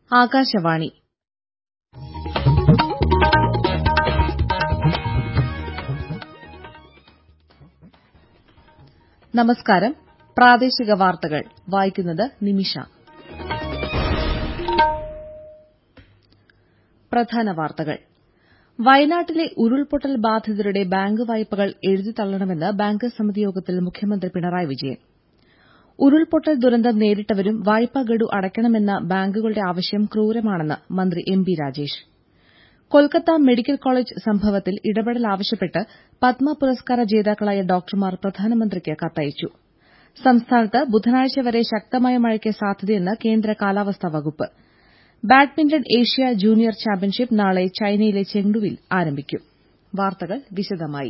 ആകാശവാണി നമസ്കാരം പ്രാദേശിക വാർത്തകൾ വായിക്കുന്നത് നിമിഷ പ്രധാന വാർത്തകൾ വയനാട്ടിലെ ഉരുൾപൊട്ടൽ ബാധിതരുടെ ബാങ്ക് വായ്പകൾ എഴുതിത്തള്ളണമെന്ന് ബാങ്കേഴ്സ് സമിതി യോഗത്തിൽ മുഖ്യമന്ത്രി പിണറായി വിജയൻ ഉരുൾപൊട്ടൽ ദുരന്തം നേരിട്ടവരും വായ്പാ ഗഡു അടയ്ക്കണമെന്ന ബാങ്കുകളുടെ ആവശ്യം ക്രൂരമാണെന്ന് മന്ത്രി M B Rajesh Kolkata medical college സംഭവത്തിൽ ഇടപെടൽ ആവശ്യപ്പെട്ട് പത്മ പുരസ്കാര ജേതാക്കളായ ഡോക്ടർമാർ പ്രധാനമന്ത്രിക്ക് കത്തയച്ചു സംസ്ഥാനത്ത് ബുധനാഴ്ച വരെ ശക്തമായ മഴയ്ക്ക് സാധ്യതയെന്ന് കേന്ദ്ര കാലാവസ്ഥാ വകുപ്പ് ബാഡ്മിന്റൺ ഏഷ്യ ജൂനിയർ ചാമ്പ്യൻഷിപ്പ് നാളെ ചൈനയിലെ ചെങ്ഡുവിൽ ആരംഭിക്കും വാർത്തകൾ വിശദമായി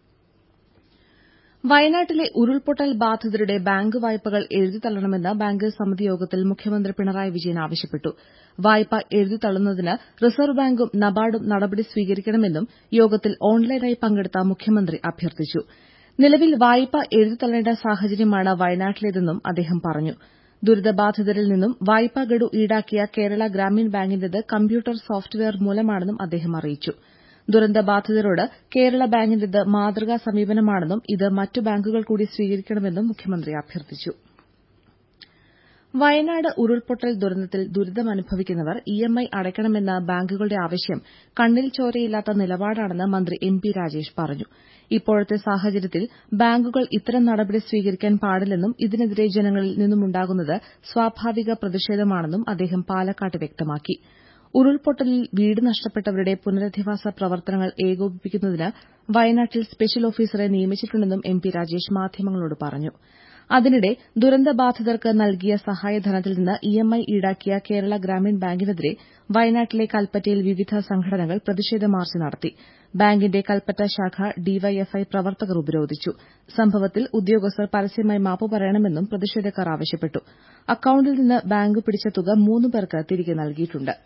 വയനാട്ടിലെ ഉരുൾപൊട്ടൽ ബാധിതരുടെ ബാങ്ക് വായ്പകൾ എഴുതിത്തള്ളണമെന്ന് ബാങ്കേഴ്സ് സമിതി യോഗത്തിൽ മുഖ്യമന്ത്രി പിണറായി വിജയൻ ആവശ്യപ്പെട്ടു വായ്പ എഴുതിത്തള്ളുന്നതിന് റിസർവ് ബാങ്കും നബാർഡും നടപടി സ്വീകരിക്കണമെന്നും യോഗത്തിൽ ഓൺലൈനായി പങ്കെടുത്ത മുഖ്യമന്ത്രി അഭ്യർത്ഥിച്ചു നിലവിൽ വായ്പ എഴുതിത്തള്ളേണ്ട സാഹചര്യമാണ് വയനാട്ടിലേതെന്നും അദ്ദേഹം പറഞ്ഞു ദുരിതബാധിതരിൽ നിന്നും വായ്പാ ഗഡു ഈടാക്കിയ കേരള ഗ്രാമീൺ ബാങ്കിന്റേത് കമ്പ്യൂട്ടർ സോഫ്റ്റ്വെയർ മൂലമാണെന്നും അദ്ദേഹം അറിയിച്ചു ദുരന്തബാധിതരോട് കേരള ബാങ്കിന്റേത് മാതൃകാ സമീപനമാണെന്നും ഇത് മറ്റു ബാങ്കുകൾ കൂടി സ്വീകരിക്കണമെന്നും മുഖ്യമന്ത്രി അഭ്യർത്ഥിച്ചു വയനാട് ഉരുൾപൊട്ടൽ ദുരന്തത്തിൽ ദുരിതമനുഭവിക്കുന്നവർ ഇഎംഐ അടയ്ക്കണമെന്ന ബാങ്കുകളുടെ ആവശ്യം കണ്ണിൽ ചോരയില്ലാത്ത നിലപാടാണെന്ന് മന്ത്രി എം പി രാജേഷ് പറഞ്ഞു ഇപ്പോഴത്തെ സാഹചര്യത്തിൽ ബാങ്കുകൾ ഇത്തരം നടപടി സ്വീകരിക്കാൻ പാടില്ലെന്നും ഇതിനെതിരെ ജനങ്ങളിൽ നിന്നുമുണ്ടാകുന്നത് സ്വാഭാവിക പ്രതിഷേധമാണെന്നും അദ്ദേഹം പാലക്കാട്ട് വ്യക്തമാക്കി ഉരുൾപൊട്ടലിൽ വീട് നഷ്ടപ്പെട്ടവരുടെ പുനരധിവാസ പ്രവർത്തനങ്ങൾ ഏകോപിപ്പിക്കുന്നതിന് വയനാട്ടിൽ സ്പെഷ്യൽ ഓഫീസറെ നിയമിച്ചിട്ടുണ്ടെന്നും എം പി രാജേഷ് മാധ്യമങ്ങളോട് പറഞ്ഞു അതിനിടെ ദുരന്തബാധിതർക്ക് നൽകിയ സഹായധനത്തിൽ നിന്ന് ഇഎംഐ ഈടാക്കിയ കേരള ഗ്രാമീൺ ബാങ്കിനെതിരെ വയനാട്ടിലെ കൽപ്പറ്റയിൽ വിവിധ സംഘടനകൾ പ്രതിഷേധ മാർച്ച് നടത്തി ബാങ്കിന്റെ കൽപ്പറ്റ ശാഖ ഡിവൈഎഫ്ഐ പ്രവർത്തകർ ഉപരോധിച്ചു സംഭവത്തിൽ ഉദ്യോഗസ്ഥർ പരസ്യമായി മാപ്പ് പറയണമെന്നും പ്രതിഷേധക്കാർ ആവശ്യപ്പെട്ടു അക്കൌണ്ടിൽ നിന്ന് ബാങ്ക് പിടിച്ച തുക മൂന്ന് പേർക്ക് തിരികെ നൽകിയിട്ടുണ്ട്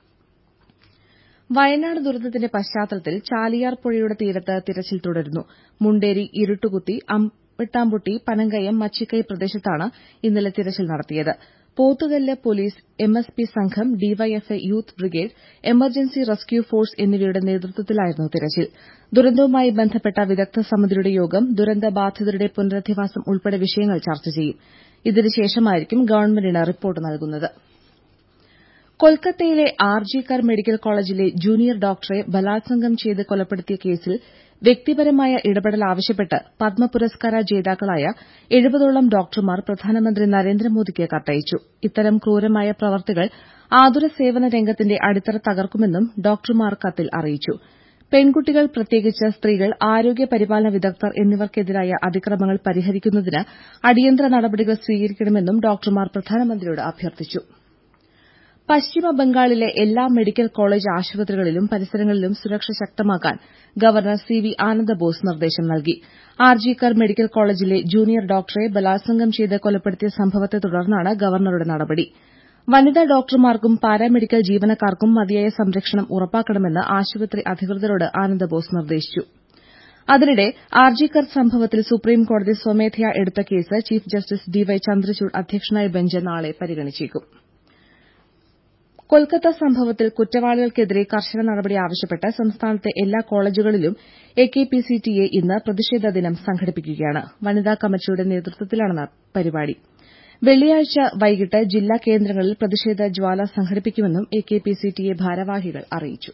വയനാട് ദുരന്തത്തിന്റെ പശ്ചാത്തലത്തിൽ ചാലിയാർ പുഴയുടെ തീരത്ത് തിരച്ചിൽ തുടരുന്നു മുണ്ടേരി ഇരുട്ടുകുത്തി അമ്പട്ടാംപൊട്ടി പനങ്കയം മച്ചിക്കൈ പ്രദേശത്താണ് ഇന്നലെ തിരച്ചിൽ നടത്തിയത് പോത്തുകല്ല് പോലീസ് എംഎസ്പി സംഘം DYFI youth brigade emergency rescue force എന്നിവയുടെ നേതൃത്വത്തിലായിരുന്നു തിരച്ചിൽ ദുരന്തവുമായി ബന്ധപ്പെട്ട വിദഗ്ധ സമിതിയുടെ യോഗം ദുരന്തബാധിതരുടെ പുനരധിവാസം ഉൾപ്പെടെ വിഷയങ്ങൾ ചർച്ച ചെയ്യും ഇതിനുശേഷമായിരിക്കും ഗവൺമെന്റിന് റിപ്പോർട്ട് നൽകുന്നത് കൊൽക്കത്തയിലെ ആർജിക്കർ മെഡിക്കൽ കോളേജിലെ ജൂനിയർ ഡോക്ടറെ ബലാത്സംഗം ചെയ്ത് കൊലപ്പെടുത്തിയ കേസിൽ വ്യക്തിപരമായ ഇടപെടൽ ആവശ്യപ്പെട്ട് പത്മ പുരസ്കാര ജേതാക്കളായ എഴുപതോളം ഡോക്ടർമാർ പ്രധാനമന്ത്രി നരേന്ദ്രമോദിക്ക് കത്തയച്ചു ഇത്തരം ക്രൂരമായ പ്രവർത്തികൾ ആതുര സേവന രംഗത്തിന്റെ അടിത്തറ തകർക്കുമെന്നും ഡോക്ടർമാർ കത്തിൽ അറിയിച്ചു പെൺകുട്ടികൾ പ്രത്യേകിച്ച് സ്ത്രീകൾ ആരോഗ്യ പരിപാലന വിദഗ്ധർ എന്നിവർക്കെതിരായ അതിക്രമങ്ങൾ പരിഹരിക്കുന്നതിന് അടിയന്തര നടപടികൾ സ്വീകരിക്കണമെന്നും ഡോക്ടർമാർ പ്രധാനമന്ത്രിയോട് അഭ്യർത്ഥിച്ചു പശ്ചിമ ബംഗാളിലെ എല്ലാ മെഡിക്കൽ കോളേജ് ആശുപത്രികളിലും പരിസരങ്ങളിലും സുരക്ഷ ശക്തമാക്കാൻ ഗവർണർ സി വി ആനന്ദബോസ് നിർദ്ദേശം നൽകി ആർജിക്കർ മെഡിക്കൽ കോളേജിലെ ജൂനിയർ ഡോക്ടറെ ബലാത്സംഗം ചെയ്ത് കൊലപ്പെടുത്തിയ സംഭവത്തെ തുടർന്നാണ് ഗവർണറുടെ നടപടി വനിതാ ഡോക്ടർമാർക്കും പാരാമെഡിക്കൽ ജീവനക്കാർക്കും മതിയായ സംരക്ഷണം ഉറപ്പാക്കണമെന്ന് ആശുപത്രി അധികൃതരോട് ആനന്ദബോസ് നിർദ്ദേശിച്ചു അതിനിടെ ആർജിക്കർ സംഭവത്തിൽ സുപ്രീംകോടതി സ്വമേധയാ എടുത്ത case chief justice D Y Chandrachud അധ്യക്ഷനായ ബെഞ്ച് നാളെ പരിഗണിച്ചേക്കും കൊൽക്കത്ത സംഭവത്തിൽ കുറ്റവാളികൾക്കെതിരെ കർശന നടപടി ആവശ്യപ്പെട്ട് സംസ്ഥാനത്തെ എല്ലാ കോളേജുകളിലും എകെപിസിടിഎ ഇന്ന് പ്രതിഷേധ ദിനം സംഘടിപ്പിക്കുകയാണ് വനിതാ കമ്മിറ്റിയുടെ നേതൃത്വത്തിലാണ് പരിപാടി വെള്ളിയാഴ്ച വൈകിട്ട് ജില്ലാ കേന്ദ്രങ്ങളിൽ പ്രതിഷേധ ജ്വാല സംഘടിപ്പിക്കുമെന്നും എകെപിസിടിഎ ഭാരവാഹികൾ അറിയിച്ചു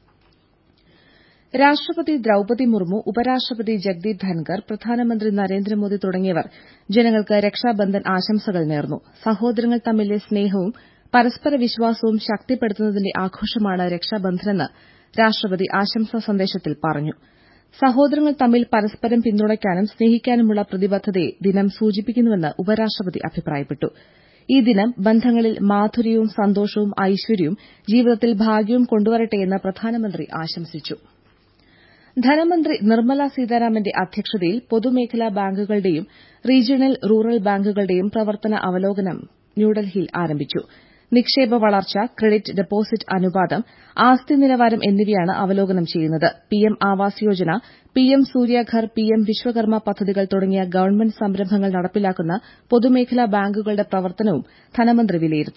രാഷ്ട്രപതി ദ്രൌപതി മുർമു ഉപരാഷ്ട്രപതി ജഗ്ദീപ് ധൻകർ പ്രധാനമന്ത്രി നരേന്ദ്രമോദി തുടങ്ങിയവർ ജനങ്ങൾക്ക് രക്ഷാബന്ധൻ ആശംസകൾ നേർന്നു സഹോദരങ്ങൾ തമ്മിലെ സ്നേഹവും പരസ്പര വിശ്വാസവും ശക്തിപ്പെടുത്തുന്നതിന്റെ ആഘോഷമാണ് രക്ഷാബന്ധനെന്ന് രാഷ്ട്രപതി ആശംസാ സന്ദേശത്തിൽ പറഞ്ഞു സഹോദരങ്ങൾ തമ്മിൽ പരസ്പരം പിന്തുണയ്ക്കാനും സ്നേഹിക്കാനുമുള്ള പ്രതിബദ്ധതയെ ദിനം സൂചിപ്പിക്കുന്നുവെന്ന് ഉപരാഷ്ട്രപതി അഭിപ്രായപ്പെട്ടു ഈ ദിനം ബന്ധങ്ങളിൽ മാധുര്യവും സന്തോഷവും ഐശ്വര്യവും ജീവിതത്തിൽ ഭാഗ്യവും കൊണ്ടുവരട്ടെയെന്ന് പ്രധാനമന്ത്രി ആശംസിച്ചു ധനമന്ത്രി നിർമ്മല സീതാരാമന്റെ അധ്യക്ഷതയിൽ പൊതുമേഖലാ ബാങ്കുകളുടെയും റീജിയണൽ റൂറൽ ബാങ്കുകളുടെയും പ്രവർത്തന അവലോകനം ന്യൂഡൽഹിയിൽ ആരംഭിച്ചു നിക്ഷേപ വളർച്ച ക്രെഡിറ്റ് ഡെപ്പോസിറ്റ് അനുപാതം ആസ്തി നിലവാരം എന്നിവയാണ് അവലോകനം ചെയ്യുന്നത് PM Awas Yojana PM Suryaghar PM Vishwakarma പദ്ധതികൾ തുടങ്ങിയ ഗവൺമെന്റ് സംരംഭങ്ങൾ നടപ്പിലാക്കുന്ന പൊതുമേഖലാ ബാങ്കുകളുടെ പ്രവർത്തനവും ധനമന്ത്രി വിലയിരുത്തും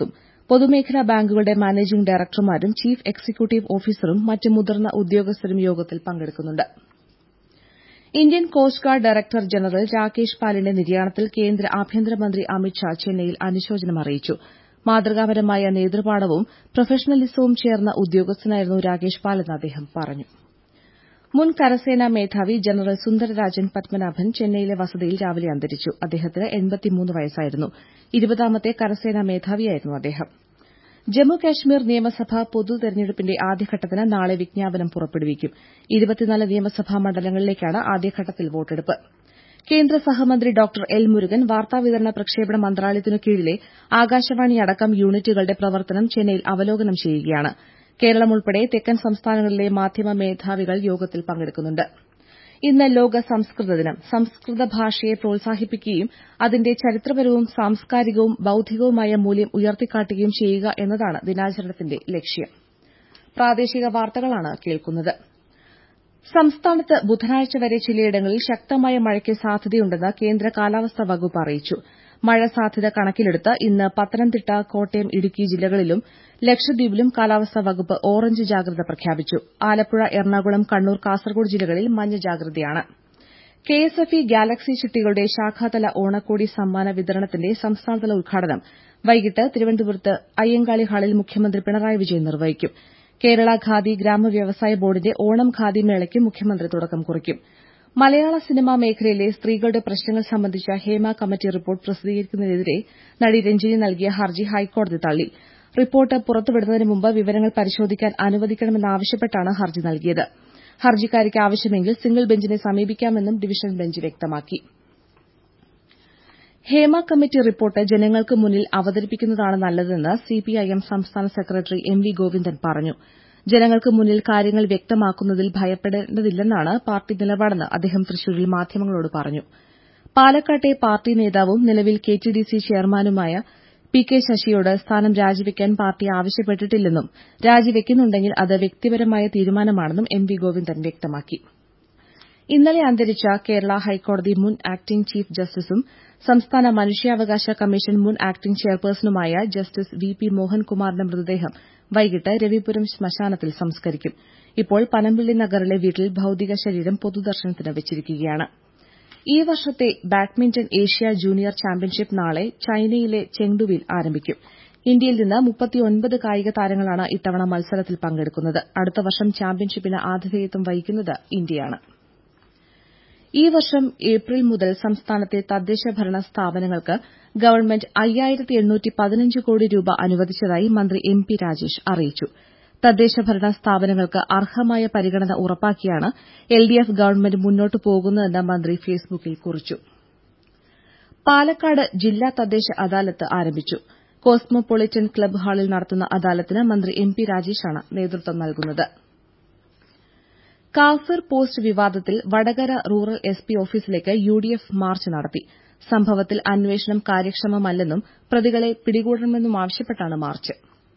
പൊതുമേഖലാ ബാങ്കുകളുടെ മാനേജിംഗ് ഡയറക്ടർമാരും ചീഫ് എക്സിക്യൂട്ടീവ് ഓഫീസറും മറ്റ് മുതിർന്ന ഉദ്യോഗസ്ഥരും യോഗത്തിൽ പങ്കെടുക്കുന്നുണ്ട് Indian coast guard director general Rakesh പാലിന്റെ നിര്യാണത്തിൽ കേന്ദ്ര ആഭ്യന്തരമന്ത്രി അമിത്ഷാ ചെന്നൈയിൽ അനുശോചനം അറിയിച്ചു മാതൃകാപരമായ നേതൃപാടവവും പ്രൊഫഷണലിസവും ചേർന്ന ഉദ്യോഗസ്ഥനായിരുന്നു രാകേഷ് പാലെന്ന് അദ്ദേഹം പറഞ്ഞു മുൻ കരസേനാ മേധാവി ജനറൽ സുന്ദരരാജൻ പത്മനാഭൻ ചെന്നൈയിലെ വസതിയിൽ രാവിലെ അന്തരിച്ചു അദ്ദേഹത്തിന് വയസ്സായിരുന്നു ഇരുപതാമത്തെ കരസേനാ മേധാവിയായിരുന്നു അദ്ദേഹം ജമ്മു കാശ്മീർ നിയമസഭാ പൊതു തെരഞ്ഞെടുപ്പിന്റെ ആദ്യഘട്ടത്തിന് നാളെ വിജ്ഞാപനം പുറപ്പെടുവിക്കും ഇരുപത്തിനാല് നിയമസഭാ മണ്ഡലങ്ങളിലേക്കാണ് ആദ്യഘട്ടത്തിൽ വോട്ടെടുപ്പ് കേന്ദ്ര സഹമന്ത്രി ഡോക്ടർ എൽ മുരുകൻ വാർത്താവിതരണ പ്രക്ഷേപണ മന്ത്രാലയത്തിനു കീഴിലെ ആകാശവാണി അടക്കം യൂണിറ്റുകളുടെ പ്രവർത്തനം ചെന്നൈയിൽ അവലോകനം ചെയ്യുകയാണ് കേരളം ഉൾപ്പെടെ തെക്കൻ സംസ്ഥാനങ്ങളിലെ മാധ്യമ മേധാവികൾ യോഗത്തിൽ പങ്കെടുക്കുന്നുണ്ട് ഇന്ന് ലോക സംസ്കൃത ദിനം സംസ്കൃത ഭാഷയെ പ്രോത്സാഹിപ്പിക്കുകയും അതിന്റെ ചരിത്രപരവും സാംസ്കാരികവും ബൌദ്ധികവുമായ മൂല്യം ഉയർത്തിക്കാട്ടുകയും ചെയ്യുക എന്നതാണ് ദിനാചരണത്തിന്റെ ലക്ഷ്യം പ്രാദേശിക വാർത്തകളാണ് കേൾക്കുന്നത് സംസ്ഥാനത്ത് ബുധനാഴ്ച വരെ ചിലയിടങ്ങളിൽ ശക്തമായ മഴയ്ക്ക് സാധ്യതയുണ്ടെന്ന് കേന്ദ്ര കാലാവസ്ഥാ വകുപ്പ് അറിയിച്ചു മഴ സാധ്യത കണക്കിലെടുത്ത് ഇന്ന് പത്തനംതിട്ട കോട്ടയം ഇടുക്കി ജില്ലകളിലും ലക്ഷദ്വീപിലും കാലാവസ്ഥാ വകുപ്പ് ഓറഞ്ച് ജാഗ്രത പ്രഖ്യാപിച്ചു ആലപ്പുഴ എറണാകുളം കണ്ണൂർ കാസർഗോഡ് ജില്ലകളിൽ മഞ്ഞ ജാഗ്രതയാണ് കെഎസ്എഫ്ഇ ഗാലക്സി ചിട്ടികളുടെ ശാഖാതല ഓണക്കോടി സമ്മാന വിതരണത്തിന്റെ സംസ്ഥാനതല ഉദ്ഘാടനം വൈകിട്ട് തിരുവനന്തപുരത്ത് അയ്യങ്കാളി ഹാളിൽ മുഖ്യമന്ത്രി പിണറായി വിജയൻ നിർവഹിക്കും കേരള ഖാദി ഗ്രാമ വ്യവസായ ബോർഡിന്റെ ഓണം ഖാദി മേളയ്ക്ക് മുഖ്യമന്ത്രി തുടക്കം കുറിക്കും മലയാള സിനിമാ മേഖലയിലെ സ്ത്രീകളുടെ പ്രശ്നങ്ങൾ സംബന്ധിച്ച ഹേമ കമ്മിറ്റി റിപ്പോർട്ട് പ്രസിദ്ധീകരിക്കുന്നതിനെതിരെ നടി രഞ്ജിനി നൽകിയ ഹർജി ഹൈക്കോടതി തള്ളി റിപ്പോർട്ട് പുറത്തുവിടുന്നതിന് മുമ്പ് വിവരങ്ങൾ പരിശോധിക്കാൻ അനുവദിക്കണമെന്നാവശ്യപ്പെട്ടാണ് ഹർജി നൽകിയത് ഹർജിക്കാരിക്ക് ആവശ്യമെങ്കിൽ സിംഗിൾ ബെഞ്ചിനെ സമീപിക്കാമെന്നും ഡിവിഷൻ ബെഞ്ച് വ്യക്തമാക്കി ഹേമ കമ്മിറ്റി റിപ്പോർട്ട് ജനങ്ങൾക്ക് മുന്നിൽ അവതരിപ്പിക്കുന്നതാണ് നല്ലതെന്ന് സിപിഐഎം സംസ്ഥാന സെക്രട്ടറി എം വി ഗോവിന്ദൻ പറഞ്ഞു ജനങ്ങൾക്ക് മുന്നിൽ കാര്യങ്ങൾ വ്യക്തമാക്കുന്നതിൽ ഭയപ്പെടേണ്ടതില്ലെന്നാണ് പാർട്ടി നിലപാടെന്ന് അദ്ദേഹം തൃശൂരിൽ മാധ്യമങ്ങളോട് പറഞ്ഞു പാലക്കാട്ടെ പാർട്ടി നേതാവും നിലവിൽ കെടിഡിസി ചെയർമാനുമായ പി കെ ശശിയോട് സ്ഥാനം രാജിവെക്കാൻ പാർട്ടി ആവശ്യപ്പെട്ടിട്ടില്ലെന്നും രാജിവെക്കുന്നുണ്ടെങ്കിൽ അത് വ്യക്തിപരമായ തീരുമാനമാണെന്നും എം വി ഗോവിന്ദൻ വ്യക്തമാക്കി ഇന്നലെ അന്തരിച്ച കേരള ഹൈക്കോടതി മുൻ ആക്ടിംഗ് ചീഫ് ജസ്റ്റിസും സംസ്ഥാന മനുഷ്യാവകാശ കമ്മീഷൻ മുൻ ആക്ടിംഗ് ചെയർപേഴ്സണുമായ ജസ്റ്റിസ് വി പി മോഹൻകുമാറിന്റെ മൃതദേഹം വൈകിട്ട് രവിപുരം ശ്മശാനത്തിൽ സംസ്കരിക്കും ഇപ്പോൾ പനമ്പിള്ളി നഗറിലെ വീട്ടിൽ ഭൌതിക ശരീരം പൊതുദർശനത്തിന് വച്ചിരിക്കുകയാണ് ഈ വർഷത്തെ ബാഡ്മിന്റൺ ഏഷ്യ ജൂനിയർ ചാമ്പ്യൻഷിപ്പ് നാളെ ചൈനയിലെ ചെങ്ഡുവിൽ ആരംഭിക്കും ഇന്ത്യയിൽ നിന്ന് മുപ്പത്തിയൊൻപത് കായിക താരങ്ങളാണ് ഇത്തവണ മത്സരത്തിൽ പങ്കെടുക്കുന്നത് അടുത്ത വർഷം ചാമ്പ്യൻഷിപ്പിന് ആതിഥേയത്വം വഹിക്കുന്നത് ഇന്ത്യയാണ് ഈ വർഷം ഏപ്രിൽ മുതൽ സംസ്ഥാനത്തെ തദ്ദേശഭരണ സ്ഥാപനങ്ങൾക്ക് ഗവൺമെന്റ് അയ്യായിരത്തി എണ്ണൂറ്റി പതിനഞ്ച് കോടി രൂപ അനുവദിച്ചതായി മന്ത്രി എം പി രാജേഷ് അറിയിച്ചു തദ്ദേശഭരണ സ്ഥാപനങ്ങൾക്ക് അർഹമായ പരിഗണന ഉറപ്പാക്കിയാണ് എൽഡിഎഫ് ഗവൺമെന്റ് മുന്നോട്ടു പോകുന്നതെന്ന് മന്ത്രി ഫേസ്ബുക്കിൽ കുറിച്ചു പാലക്കാട് ജില്ലാ തദ്ദേശ അദാലത്ത് ആരംഭിച്ചു കോസ്മോപൊളിറ്റൻ ക്ലബ് ഹാളിൽ നടത്തുന്ന അദാലത്തിന് മന്ത്രി എം പി രാജേഷാണ് നേതൃത്വം നൽകുന്നത് കാഫിർ പോസ്റ്റ് വിവാദത്തിൽ വടകര റൂറൽ എസ് പി ഓഫീസിലേക്ക് യുഡിഎഫ് മാർച്ച് നടത്തി സംഭവത്തിൽ അന്വേഷണം കാര്യക്ഷമമല്ലെന്നും പ്രതികളെ പിടികൂടണമെന്നുമാവശ്യപ്പെട്ടാണ് മാർച്ച്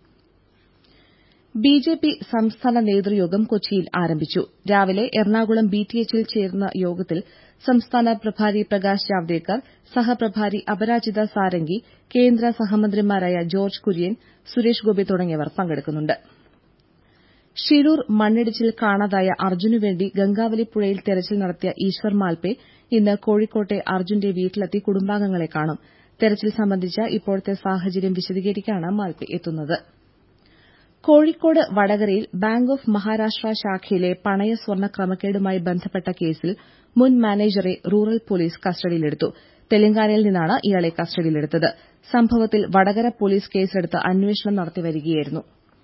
ബിജെപി സംസ്ഥാന നേതൃയോഗം കൊച്ചിയിൽ ആരംഭിച്ചു രാവിലെ എറണാകുളം ബിടിഎച്ചിൽ ചേർന്ന യോഗത്തിൽ സംസ്ഥാന പ്രഭാരി പ്രകാശ് ജാവ്ദേക്കർ സഹപ്രഭാരി അപരാജിത സാരംഗി കേന്ദ്ര സഹമന്ത്രിമാരായ ജോർജ് കുര്യൻ സുരേഷ് ഗോപി തുടങ്ങിയവർ പങ്കെടുക്കുന്നുണ്ട് ഷിരൂർ മണ്ണിടിച്ചിൽ കാണാതായ അർജുനുവേണ്ടി ഗംഗാവലി പുഴയിൽ തെരച്ചിൽ നടത്തിയ ഈശ്വർ മാൽപെ ഇന്ന് കോഴിക്കോട്ടെ അർജുന്റെ വീട്ടിലെത്തി കുടുംബാംഗങ്ങളെ കാണും തെരച്ചിൽ സംബന്ധിച്ച ഇപ്പോഴത്തെ സാഹചര്യം വിശദീകരിക്കാനാണ് മാൽപെ എത്തുന്നത് കോഴിക്കോട് വടകരയിൽ ബാങ്ക് ഓഫ് മഹാരാഷ്ട്ര ശാഖയിലെ പണയ സ്വർണ്ണ ക്രമക്കേടുമായി ബന്ധപ്പെട്ട കേസിൽ മുൻ മാനേജറെ റൂറൽ പോലീസ് കസ്റ്റഡിയിലെടുത്തു തെലങ്കാനയിൽ നിന്നാണ് ഇയാളെ കസ്റ്റഡിയിലെടുത്തത് സംഭവത്തിൽ വടകര പോലീസ് കേസെടുത്ത് അന്വേഷണം നടത്തിവരികയായിരുന്നു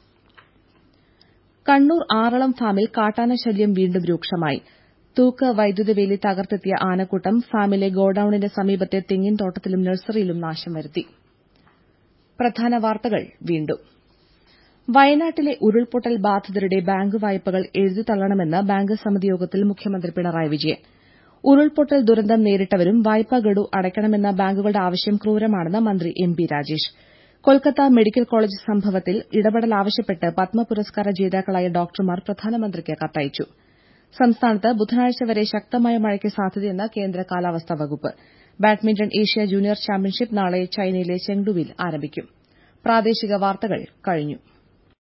കണ്ണൂർ ആറളം ഫാമിൽ കാട്ടാന ശല്യം വീണ്ടും രൂക്ഷമായി തൂക്ക് വൈദ്യുത വേലി തകർത്തെത്തിയ ആനക്കൂട്ടം ഫാമിലെ ഗോഡൌണിന് സമീപത്തെ തെങ്ങിൻ തോട്ടത്തിലും നഴ്സറിയിലും നാശം വരുത്തി പ്രധാന വാർത്തകൾ വീണ്ടും വയനാട്ടിലെ ഉരുൾപൊട്ടൽ ബാധിതരുടെ ബാങ്ക് വായ്പകൾ എഴുതിത്തള്ളണമെന്ന് ബാങ്ക് സമിതി യോഗത്തിൽ മുഖ്യമന്ത്രി പിണറായി വിജയൻ ഉരുൾപൊട്ടൽ ദുരന്തം നേരിട്ടവരും വായ്പാ ഗഡു അടയ്ക്കണമെന്ന ബാങ്കുകളുടെ ആവശ്യം ക്രൂരമാണെന്ന് മന്ത്രി M B Rajesh Kolkata medical college സംഭവത്തിൽ ഇടപെടൽ ആവശ്യപ്പെട്ട് പത്മ പുരസ്കാര ജേതാക്കളായ ഡോക്ടർമാർ പ്രധാനമന്ത്രിക്ക് കത്തയച്ചു സംസ്ഥാനത്ത് ബുധനാഴ്ച വരെ ശക്തമായ മഴയ്ക്ക് സാധ്യതയെന്ന് കേന്ദ്ര കാലാവസ്ഥാ വകുപ്പ് ബാഡ്മിന്റൺ ഏഷ്യ ജൂനിയർ ചാമ്പ്യൻഷിപ്പ് നാളെ ചൈനയിലെ ചെങ്ഡുവിൽ ആരംഭിക്കും പ്രാദേശിക വാർത്തകൾ കഴിഞ്ഞു